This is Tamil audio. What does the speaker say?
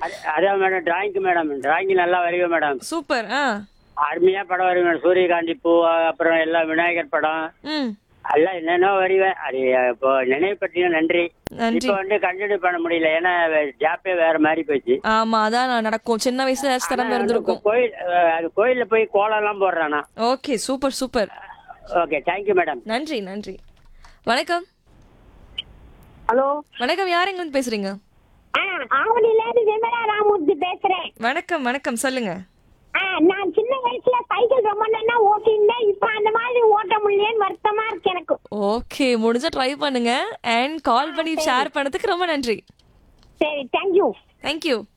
அது- அதான் மேடம் டிராயிங்க்கு மேடம் டிராயிங் நல்லா வரைவேன் மேடம் சூப்பர் ஆ அருமையா படம் வரைவேன் மேடம் சூரியகாந்தி பூ அப்புறம் எல்லாம் விநாயகர் படம் ம் எல்லாம் என்னென்ன வரைவேன் அது இப்போ நினைவு பற்றின நன்றி நன்றி இப்போ வந்து கண்டினியூ பண்ண முடியல ஏன்னா ஜாப்பே வேற மாதிரி போச்சு ஆமா அதான் நடக்கும் சின்ன வயசுல ஏதாச்சும் திறமை இருந்திருக்கும் கோயில் அஹ், அது கோயில்ல போய் கோலம் எல்லாம் போடுறானா okay super super okay thank you madam நன்றி நன்றி வணக்கம் ஹலோ வணக்கம் யார் எங்க இருந்து பேசுறீங்க ஆ ஆவடியில இருந்து விமலா ராமூர்த்தி பேசுறேன் வணக்கம் வணக்கம் சொல்லுங்க ஆ நான் சின்ன வயசுல சைக்கிள் ரொம்ப நல்லா ஓட்டியிருந்தேன் இப்ப அந்த மாதிரி ஓட்ட முடியலன்னு வருத்தமா இருக்கு எனக்கு ஓகே முடிஞ்சா ட்ரை பண்ணுங்க அண்ட் கால் பண்ணி ஷேர் பண்ணதுக்கு ரொம்ப நன்றி சரி தேங்க்யூ தேங்க்யூ